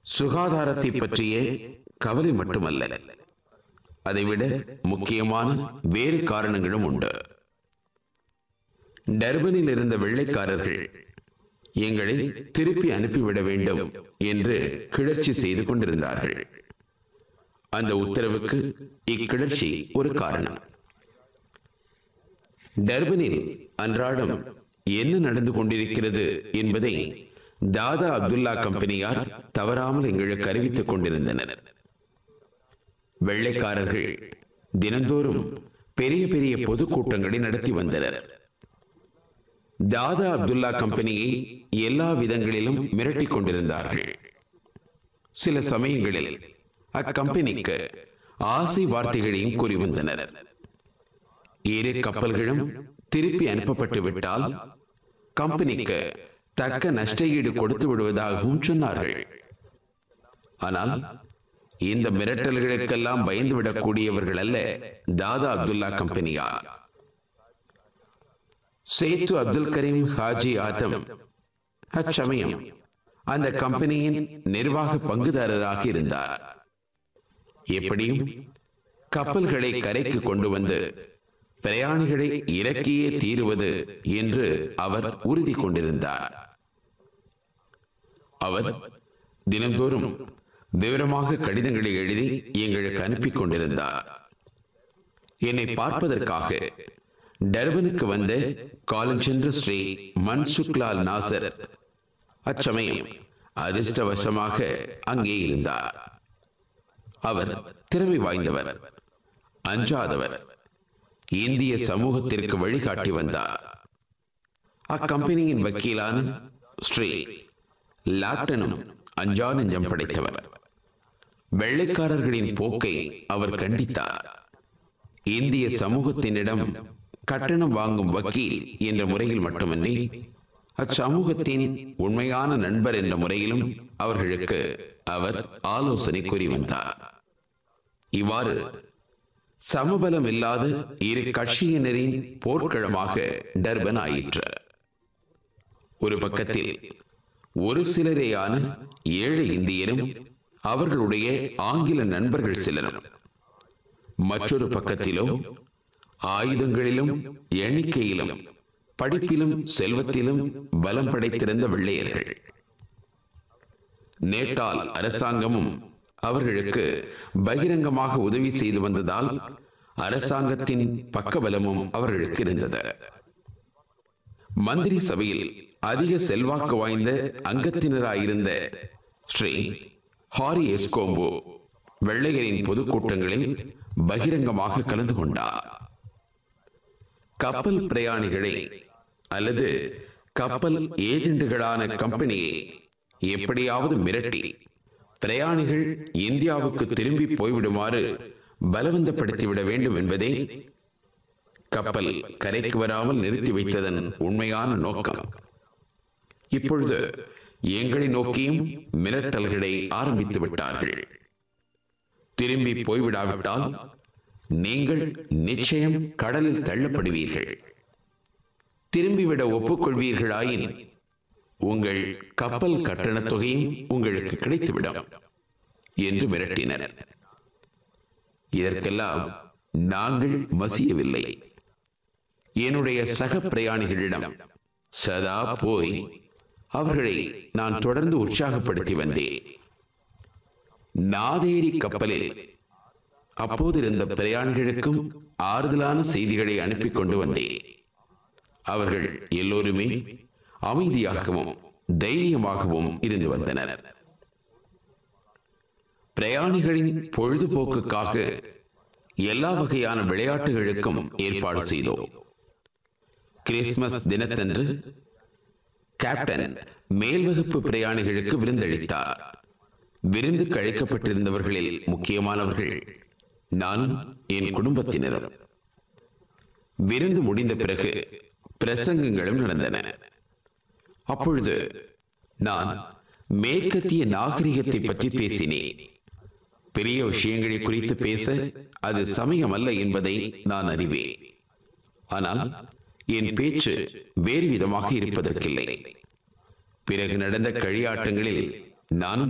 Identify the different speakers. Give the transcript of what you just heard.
Speaker 1: சுகாதாரத்தை பற்றிய கவலை மட்டுமல்ல அதைவிட முக்கியமான வேறு காரணங்களும் உண்டு டர்பனில் இருந்த வெள்ளைக்காரர்கள் எங்களை திருப்பி அனுப்பிவிட வேண்டும் என்று கிளர்ச்சி செய்து கொண்டிருந்தார்கள் அந்த உத்தரவுக்கு இக்கிளர்ச்சி ஒரு காரணம் டர்பனில் அன்றாடம் என்ன நடந்து கொண்டிருக்கிறது என்பதை தாதா அப்துல்லா கம்பெனியார் தவறாமல் எங்களுக்கு அறிவித்துக் கொண்டிருந்தனர் வெள்ளைக்காரர்கள் தினந்தோறும் பெரிய பெரிய பொதுக்கூட்டங்களை நடத்தி வந்தனர் தாதா அப்துல்லா கம்பெனியை எல்லா விதங்களிலும் மிரட்டிக் கொண்டிருந்தார்கள் சில சமயங்களில் அக்கம்பெனிக்கு ஆசை வார்த்தைகளையும் கூறி வந்தனர் இரு கப்பல்களும் திருப்பி அனுப்பப்பட்டு விட்டால் கம்பெனிக்கு தக்க நஷ்ட ஈடு கொடுத்து விடுவதாகவும் சொன்னார்கள் ஆனால் இந்த மிரட்டல்களுக்கெல்லாம் பயந்து விடக்கூடியவர்கள் அல்ல தாதா அப்துல்லா கம்பெனியார் சேத்து அப்துல் கரீம் ஹாஜி ஆதம் அச்சமயம் அந்த கம்பெனியின் நிர்வாக பங்குதாரராக இருந்தார் எப்படியும் கப்பல்களை கரைக்கு கொண்டு வந்து பிரயாணிகளை இறக்கியே தீருவது என்று அவர் உறுதி கொண்டிருந்தார் அவர் தினந்தோறும் விவரமாக கடிதங்களை எழுதி எங்களுக்கு அனுப்பி கொண்டிருந்தார் என்னை பார்ப்பதற்காக டர்பனுக்கு வந்த காலஞ்சென்ற ஸ்ரீ மன்சுக்லால் நாசர் அச்சமயம் அதிர்ஷ்டவசமாக அங்கே இருந்தார் அவர் திறமை வாய்ந்தவர் அஞ்சாதவர் இந்திய சமூகத்திற்கு வழிகாட்டி வந்தார் அக்கம்பெனியின் வக்கீலான ஸ்ரீ லாப்டனும் அஞ்சா நெஞ்சம் படைத்தவர் வெள்ளைக்காரர்களின் போக்கை அவர் கண்டித்தார் இந்திய சமூகத்தினிடம் கட்டணம் வாங்கும் வக்கீல் என்ற முறையில் மட்டுமன்றி அச்சமூகத்தின் உண்மையான நண்பர் என்ற முறையிலும் அவர்களுக்கு அவர் ஆலோசனை கூறி வந்தார் இவ்வாறு சமபலம் இல்லாத இரு கட்சியினரின் போர்க்களமாக டர்பன் ஆயிற்று ஒரு பக்கத்தில் ஒரு சிலரேயான ஏழை இந்தியரும் அவர்களுடைய ஆங்கில நண்பர்கள் சிலரும் மற்றொரு பக்கத்திலோ ஆயுதங்களிலும் எண்ணிக்கையிலும் படிப்பிலும் செல்வத்திலும் பலம் படைத்திருந்த வெள்ளையர்கள் நேட்டால் அரசாங்கமும் அவர்களுக்கு பகிரங்கமாக உதவி செய்து வந்ததால் அரசாங்கத்தின் பக்கபலமும் அவர்களுக்கு இருந்தது மந்திரி சபையில் அதிக செல்வாக்கு வாய்ந்த அங்கத்தினராயிருந்த ஸ்ரீ ஹாரி எஸ்கோம்போ வெள்ளையரின் பொதுக்கூட்டங்களில் பகிரங்கமாக கலந்து கொண்டார் கப்பல் பிரயாணிகளை அல்லது கப்பல் ஏஜெண்டுகளான கம்பெனியை எப்படியாவது மிரட்டி பிரயாணிகள் இந்தியாவுக்கு திரும்பி போய்விடுமாறு பலவந்தப்படுத்திவிட வேண்டும் என்பதே கப்பல் கரைக்கு வராமல் நிறுத்தி வைத்ததன் உண்மையான நோக்கம் இப்பொழுது எங்களை நோக்கியும் மிரட்டல்களை ஆரம்பித்து விட்டார்கள் திரும்பி போய்விடாவிட்டால் நீங்கள் நிச்சயம் கடலில் தள்ளப்படுவீர்கள் திரும்பிவிட ஒப்புக்கொள்வீர்களாயின் உங்கள் கப்பல் கட்டணத் தொகையும் உங்களுக்கு கிடைத்துவிடும் என்று மிரட்டினர் இதற்கெல்லாம் நாங்கள் மசியவில்லை என்னுடைய சக பிரயாணிகளிடம் சதா போய் அவர்களை நான் தொடர்ந்து உற்சாகப்படுத்தி வந்தேன் நாதேரி கப்பலில் அப்போது இருந்த பிரயாணிகளுக்கும் ஆறுதலான செய்திகளை அனுப்பி கொண்டு வந்தேன் அவர்கள் எல்லோருமே அமைதியாகவும் தைரியமாகவும் இருந்து வந்தனர் பிரயாணிகளின் பொழுதுபோக்குக்காக எல்லா வகையான விளையாட்டுகளுக்கும் ஏற்பாடு செய்தோம் கிறிஸ்துமஸ் தினத்தன்று கேப்டன் மேல் வகுப்பு பிரயாணிகளுக்கு விருந்தளித்தார் விருந்துக்கு அழைக்கப்பட்டிருந்தவர்களில் முக்கியமானவர்கள் நானும் என் குடும்பத்தினரும் விருந்து முடிந்த பிறகு பிரசங்கங்களும் நடந்தன அப்பொழுது நான் மேற்கத்திய நாகரிகத்தை பற்றி பேசினேன் பெரிய விஷயங்களை குறித்து பேச அது சமயம் அல்ல என்பதை நான் அறிவேன் ஆனால் என் பேச்சு வேறு விதமாக இருப்பதற்கில்லை பிறகு நடந்த களியாட்டங்களில் நானும்